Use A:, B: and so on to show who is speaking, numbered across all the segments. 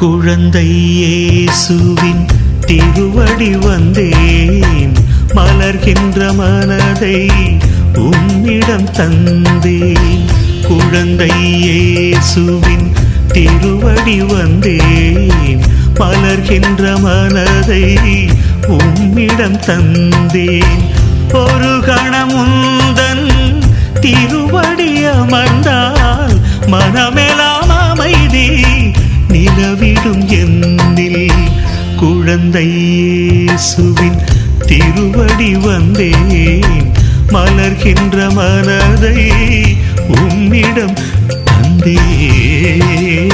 A: குழந்தை இயேசுவின் திருவடி வந்தேன் மலர்கின்ற மனதை உன்னிடம் தந்தேன் குழந்தை இயேசுவின் திருவடி வந்தேன் மலர்கின்ற மனதை உம்மிடம் தந்தேன் ஒரு கணமுந்தன் திருவடி அமர்ந்தால் மனமெல்லாம் அமைதி நிலவிடும் என்னில் குழந்தை இயேசுவின் திருவடி வந்தேன் மலர்கின்ற மனதை உம்மிடம் தந்தேன்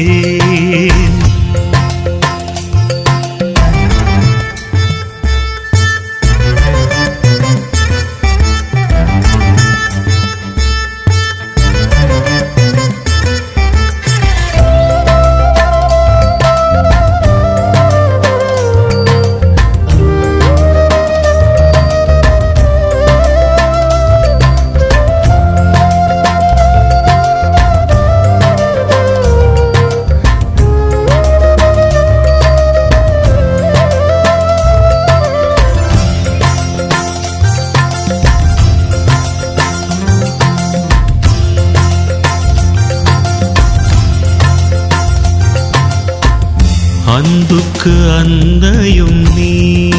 A: அன்புக்கு அன்னையும் நீ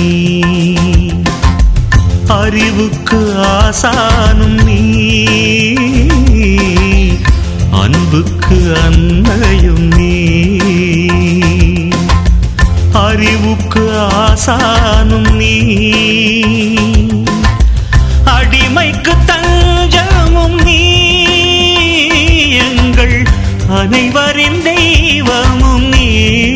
A: அறிவுக்கு ஆசானும் நீ அன்புக்கு அன்னையும் நீ அறிவுக்கு ஆசானும் நீ அடிமைக்கு தஞ்சமும் நீ எங்கள் அனைவரின் தெய்வமும் நீ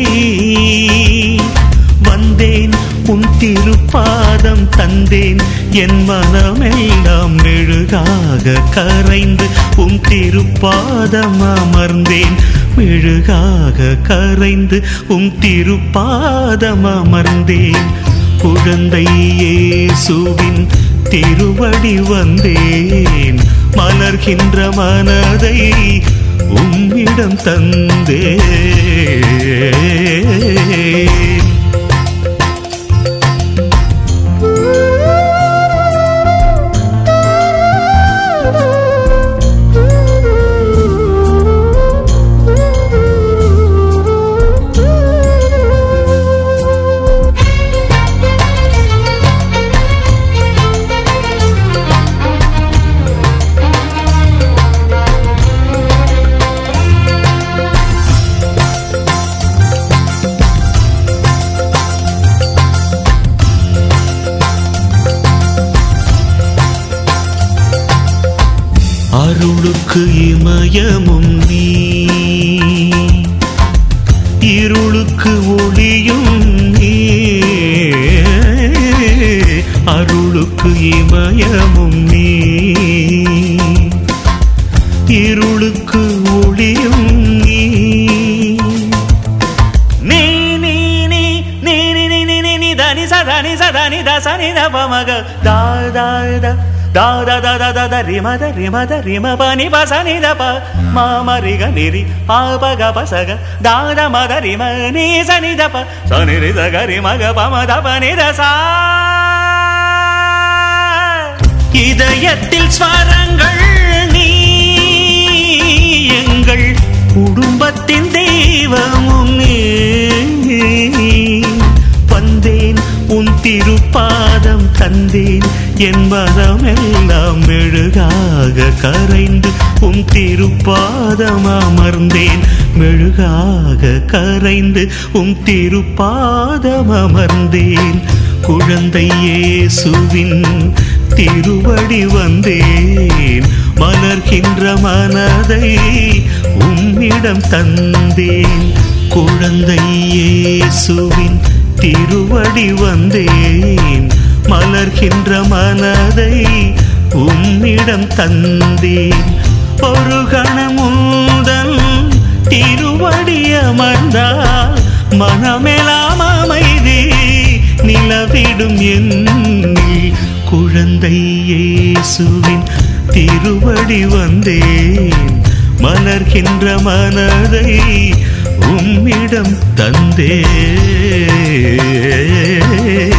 A: வந்தேன் உன் திருப்பாதம் தந்தேன் என் மனமெல்லாம் மெழுகாக கரைந்து உன் திருப்பாதம் அமர்ந்தேன் மெழுகாக கரைந்து உன் திருப்பாதம் அமர்ந்தேன் குழந்தை இயேசுவின் திருவடி வந்தேன் மலர்கின்ற மனதை உம்மிடம் தந்தேன் அருளுக்கு இமயமும் நீ இருளுக்கு ஒளியும் நீ அருளுக்கு இமயமும் நீ இருளுக்கு ஒளியும் நீ நீ நீ நீ நீ நீ நீ நீ நீ நீ దని సదని సదని ద సని ద పమగ దా దా ద దా ద ద ద ద ద రిమ ద రిమ ద రిమ ప ని ప సని ద ప మా మ రి గ ని రి పా ప గ ప స గ దా ద మ ద రిమ ని సని ద ప సని రి ద గ రి మ గ ప మ ద ప ని ద సా இதயத்தில் ஸ்வரங்கள் நீ எங்கள் குடும்பத்தின் தெய்வமும் நீ வந்தேன் உன் திருப்பாதம் தந்தேன் என் மனமெல்லாம் மெழுகாக கரைந்து உன் திருப்பாதம் அமர்ந்தேன் மெழுகாக கரைந்து உன் திருப்பாதம் அமர்ந்தேன் குழந்தை இயேசுவின் திருவடி வந்தேன் மலர்கின்ற மனதை உம்மிடம் தந்தேன் குழந்தை இயேசுவின் திருவடி வந்தேன் மலர்கின்ற மனதை உம்மிடம் தந்தேன் ஒரு கணமுந்தன் திருவடி அமர்ந்தால் மனமெல்லாம் அமைதி நிலவிடும் என்னில் குழந்தை இயேசுவின் திருவடி வந்தேன் மலர்கின்ற மனதை உம் உம்மிடம் தந்தே